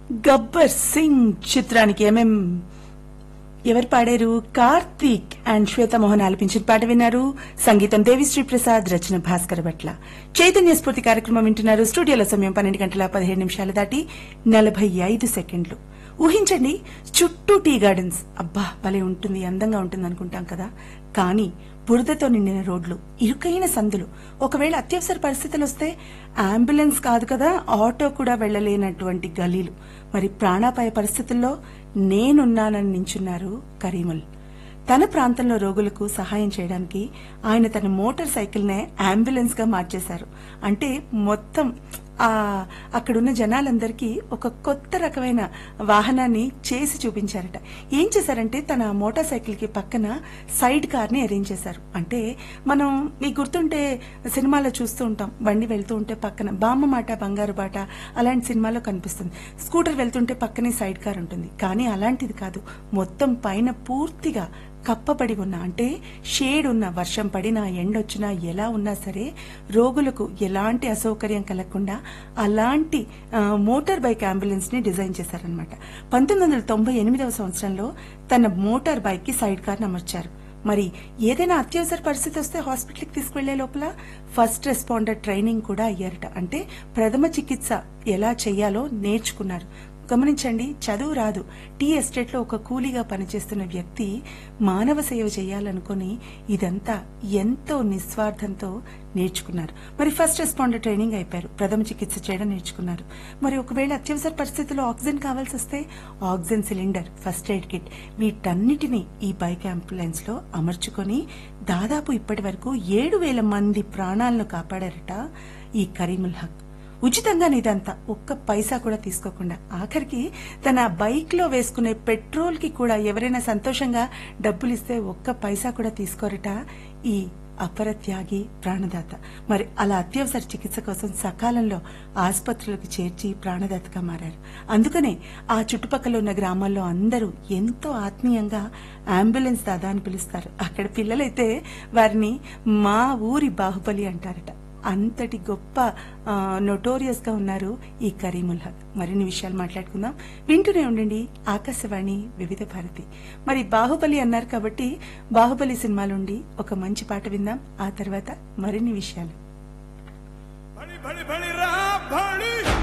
గబ్బర్ సింగ్ చిత్రానికి ఎంఎం ఎవరు పాడారు కార్తీక్ అండ్ శ్వేత మోహన్ ఆలపించిన పాట విన్నారు సంగీతం దేవిశ్రీ ప్రసాద్ రచన భాస్కర్ భట్ల చైతన్య స్ఫూర్తి కార్యక్రమం వింటున్నారు స్టూడియోలో సమయం పన్నెండు గంటల పదిహేడు నిమిషాలు దాటి నలభై ఐదు సెకండ్లు ఊహించండి చుట్టూ టీ గార్డెన్స్ అబ్బా భలే ఉంటుంది అందంగా ఉంటుంది అనుకుంటాం కదా కానీ బురదతో నిండిన రోడ్లు ఇరుకైన సందులు ఒకవేళ అత్యవసర పరిస్థితులు వస్తే అంబులెన్స్ కాదు కదా ఆటో కూడా వెళ్లలేనటువంటి గలీలు మరి ప్రాణాపాయ పరిస్థితుల్లో నేనున్నానని నించున్నారు కరీముల్ తన ప్రాంతంలో రోగులకు సహాయం చేయడానికి ఆయన తన మోటార్ సైకిల్ నే అంబులెన్స్ గా మార్చేశారు అంటే మొత్తం ఆ అక్కడున్న జనాలందరికీ ఒక కొత్త రకమైన వాహనాన్ని చేసి చూపించారట ఏం చేశారంటే తన మోటార్ సైకిల్ కి పక్కన సైడ్ కార్ ని అరేంజ్ చేశారు అంటే మనం మీకు గుర్తుంటే సినిమాలో చూస్తూ ఉంటాం బండి వెళ్తూ ఉంటే పక్కన బామ్మ మాట బంగారు బాట అలాంటి సినిమాలో కనిపిస్తుంది స్కూటర్ వెళ్తుంటే పక్కనే సైడ్ కార్ ఉంటుంది కానీ అలాంటిది కాదు మొత్తం పైన పూర్తిగా కప్పబడి ఉన్న అంటే షేడ్ ఉన్న వర్షం పడినా ఎండొచ్చినా ఎలా ఉన్నా సరే రోగులకు ఎలాంటి అసౌకర్యం కలగకుండా అలాంటి ఆ, మోటార్ బైక్ అంబులెన్స్ ని డిజైన్ చేశారనమాట పంతొమ్మిది వందల తొంభై ఎనిమిదవ సంవత్సరంలో తన మోటార్ బైక్ కి సైడ్ కార్ అమర్చారు మరి ఏదైనా అత్యవసర పరిస్థితి వస్తే హాస్పిటల్కి తీసుకువెళ్లే లోపల ఫస్ట్ రెస్పాండర్ ట్రైనింగ్ కూడా అయ్యారట అంటే ప్రథమ చికిత్స ఎలా చేయాలో నేర్చుకున్నారు గమనించండి చదువు రాదు టీ ఎస్టేట్ లో ఒక కూలీగా పనిచేస్తున్న వ్యక్తి మానవ సేవ చేయాలనుకుని ఇదంతా ఎంతో నిస్వార్థంతో నేర్చుకున్నారు మరి ఫస్ట్ రెస్పాండర్ ట్రైనింగ్ అయిపోయారు ప్రథమ చికిత్స చేయడం నేర్చుకున్నారు మరి ఒకవేళ అత్యవసర పరిస్థితుల్లో ఆక్సిజన్ కావాల్సి వస్తే oxygen cylinder first aid kit వీటన్నిటిని ఈ బైక్ అంబులెన్స్ లో అమర్చుకొని దాదాపు ఇప్పటి వరకు ఏడు వేల మంది ప్రాణాలను కాపాడారట ఈ కరీముల్ హక్ ఉచితంగా ఇదంతా ఒక్క పైసా కూడా తీసుకోకుండా ఆఖరికి తన బైక్ లో వేసుకునే పెట్రోల్ కి కూడా ఎవరైనా సంతోషంగా డబ్బులు ఇస్తే ఒక్క పైసా కూడా తీసుకోరట ఈ అపర త్యాగి ప్రాణదాత మరి అలా అత్యవసర చికిత్స కోసం సకాలంలో ఆసుపత్రులకు చేర్చి ప్రాణదాతగా మారారు అందుకనే ఆ చుట్టుపక్కల ఉన్న గ్రామాల్లో అందరూ ఎంతో ఆత్మీయంగా అంబులెన్స్ దాదా అని పిలుస్తారు అక్కడ పిల్లలైతే వారిని మా ఊరి బాహుబలి అంటారట అంతటి గొప్ప నొటోరియస్ గా ఉన్నారు ఈ కరీముల్ హక్ మరిన్ని విషయాలు మాట్లాడుకుందాం వింటూనే ఉండండి ఆకాశవాణి వివిధ భారతి మరి బాహుబలి అన్నారు కాబట్టి బాహుబలి సినిమాలుండి ఒక మంచి పాట విందాం ఆ తర్వాత మరిన్ని విషయాలు भड़ी भड़ी भड़ी रा भड़ी